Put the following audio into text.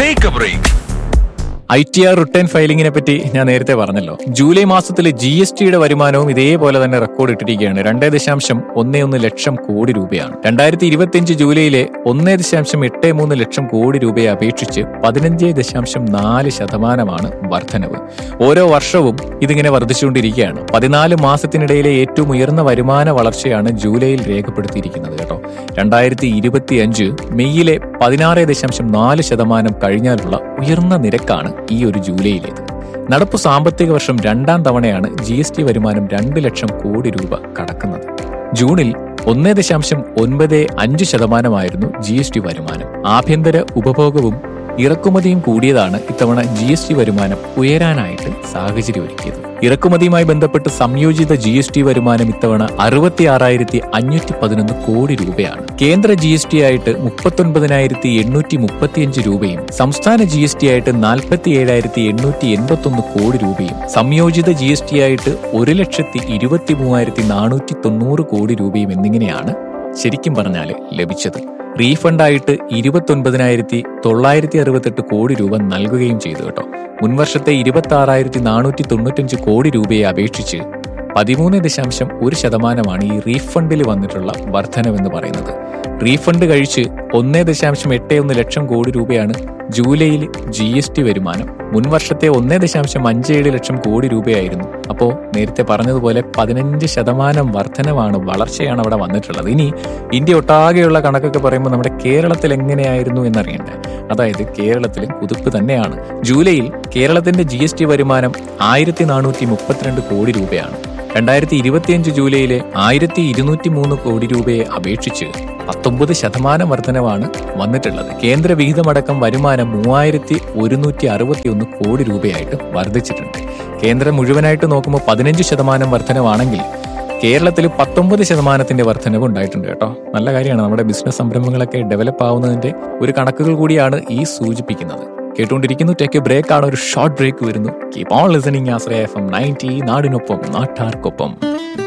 take a break I T R return ഫയലിംഗിനെ പറ്റി ഞാൻ നേരത്തെ പറഞ്ഞല്ലോ ജൂലൈ മാസത്തിൽ ജി എസ് ടിയുടെ വരുമാനവും ഇതേപോലെ തന്നെ റെക്കോർഡ് ഇട്ടിരിക്കുകയാണ് രണ്ടേ ദശാംശം ഒന്നേ ഒന്ന് ലക്ഷം കോടി രൂപയാണ് രണ്ടായിരത്തി ഇരുപത്തിയഞ്ച് ജൂലൈയിലെ ഒന്നേ ദശാംശം എട്ട് മൂന്ന് ലക്ഷം കോടി രൂപയെ അപേക്ഷിച്ച് പതിനഞ്ച് ദശാംശം നാല് ശതമാനമാണ് വർധനവ് ഓരോ വർഷവും ഇതിങ്ങനെ വർദ്ധിച്ചുകൊണ്ടിരിക്കുകയാണ് പതിനാല് മാസത്തിനിടയിലെ ഏറ്റവും ഉയർന്ന വരുമാന വളർച്ചയാണ് ജൂലൈയിൽ രേഖപ്പെടുത്തിയിരിക്കുന്നത് കേട്ടോ രണ്ടായിരത്തി ഇരുപത്തി അഞ്ച് മെയ്യിലെ പതിനാറ് ദശാംശം നാല് ശതമാനം കഴിഞ്ഞാലുള്ള ഉയർന്ന നിരക്കാണ് ഈ ഒരു ജൂലൈയിലേത് നടപ്പ് സാമ്പത്തിക വർഷം രണ്ടാം തവണയാണ് ജി എസ് ടി വരുമാനം രണ്ട് ലക്ഷം കോടി രൂപ കടക്കുന്നത് ജൂണിൽ ഒന്നേ ദശാംശം ഒൻപത് അഞ്ച് ശതമാനമായിരുന്നു ജി എസ് ടി വരുമാനം ആഭ്യന്തര ഉപഭോഗവും ഇറക്കുമതിയും കൂടിയതാണ് ഇത്തവണ ജി എസ് ടി വരുമാനം ഉയരാനായിട്ട് സാഹചര്യം ഒരുക്കിയത് ഇറക്കുമതിയുമായി ബന്ധപ്പെട്ട് സംയോജിത ജി എസ് ടി വരുമാനം ഇത്തവണ അറുപത്തി ആറായിരത്തി അഞ്ഞൂറ്റി പതിനൊന്ന് കോടി രൂപയാണ് കേന്ദ്ര ജി എസ് ടി ആയിട്ട് മുപ്പത്തൊൻപതിനായിരത്തി എണ്ണൂറ്റി മുപ്പത്തിയഞ്ച് രൂപയും സംസ്ഥാന ജി എസ് ടി ആയിട്ട് നാൽപ്പത്തി ഏഴായിരത്തി എണ്ണൂറ്റി എൺപത്തി ഒന്ന് കോടി രൂപയും സംയോജിത ജി എസ് ടി ആയിട്ട് ഒരു ലക്ഷത്തി ഇരുപത്തി മൂവായിരത്തി നാനൂറ്റി തൊണ്ണൂറ് കോടി രൂപയും എന്നിങ്ങനെയാണ് ശരിക്കും പറഞ്ഞാൽ ലഭിച്ചത് റീഫണ്ടായിട്ട് ഇരുപത്തൊൻപതിനായിരത്തി തൊള്ളായിരത്തി അറുപത്തെട്ട് കോടി രൂപ നൽകുകയും ചെയ്തു കേട്ടോ മുൻവർഷത്തെ ഇരുപത്തി ആറായിരത്തി നാനൂറ്റി തൊണ്ണൂറ്റഞ്ച് കോടി രൂപയെ അപേക്ഷിച്ച് പതിമൂന്ന് ദശാംശം ഒരു ശതമാനമാണ് ഈ റീഫണ്ടിൽ വന്നിട്ടുള്ള വർധനവെന്ന് പറയുന്നത് റീഫണ്ട് കഴിച്ച് ഒന്നേ ദശാംശം എട്ട് ഒന്ന് ലക്ഷം കോടി രൂപയാണ് ജൂലൈയിൽ ജി എസ് ടി വരുമാനം മുൻവർഷത്തെ ഒന്നേ ദശാംശം അഞ്ച് ഏഴ് ലക്ഷം കോടി രൂപയായിരുന്നു അപ്പോൾ നേരത്തെ പറഞ്ഞതുപോലെ പതിനഞ്ച് ശതമാനം വർധനവാണ് വളർച്ചയാണ് അവിടെ വന്നിട്ടുള്ളത് ഇനി ഇന്ത്യ ഒട്ടാകെയുള്ള കണക്കൊക്കെ പറയുമ്പോൾ നമ്മുടെ കേരളത്തിൽ എങ്ങനെയായിരുന്നു എന്നറിയണ്ടേ അതായത് കേരളത്തിലും കുതിപ്പ് തന്നെയാണ് ജൂലൈയിൽ കേരളത്തിന്റെ ജി എസ് ടി വരുമാനം ആയിരത്തി നാനൂറ്റി മുപ്പത്തിരണ്ട് കോടി രൂപയാണ് രണ്ടായിരത്തി ഇരുപത്തിയഞ്ച് ജൂലൈയിലെ ആയിരത്തി ഇരുന്നൂറ്റി മൂന്ന് കോടി രൂപയെ അപേക്ഷിച്ച് പത്തൊമ്പത് ശതമാനം വർധനവാണ് വന്നിട്ടുള്ളത് കേന്ദ്ര വിഹിതമടക്കം വരുമാനം മൂവായിരത്തി ഒരുന്നൂറ്റി അറുപത്തി ഒന്ന് കോടി രൂപയായിട്ട് വർദ്ധിച്ചിട്ടുണ്ട് കേന്ദ്രം മുഴുവനായിട്ട് നോക്കുമ്പോൾ പതിനഞ്ച് ശതമാനം വർധനവാണെങ്കിൽ കേരളത്തിൽ പത്തൊമ്പത് ശതമാനത്തിന്റെ വർധനവ് ഉണ്ടായിട്ടുണ്ട് കേട്ടോ നല്ല കാര്യമാണ് നമ്മുടെ ബിസിനസ് സംരംഭങ്ങളൊക്കെ ഡെവലപ്പ് ആവുന്നതിന്റെ ഒരു കണക്കുകൾ കൂടിയാണ് ഈ സൂചിപ്പിക്കുന്നത് കേട്ടുകൊണ്ടിരിക്കുന്നു ടേക്ക് എ ബ്രേക്ക് ആണ് ഒരു ഷോർട്ട് ബ്രേക്ക് വരുന്നു keep on listening Ashraya FM ninety നയൻറ്റി നാടിനൊപ്പം നാട്ടാർക്കൊപ്പം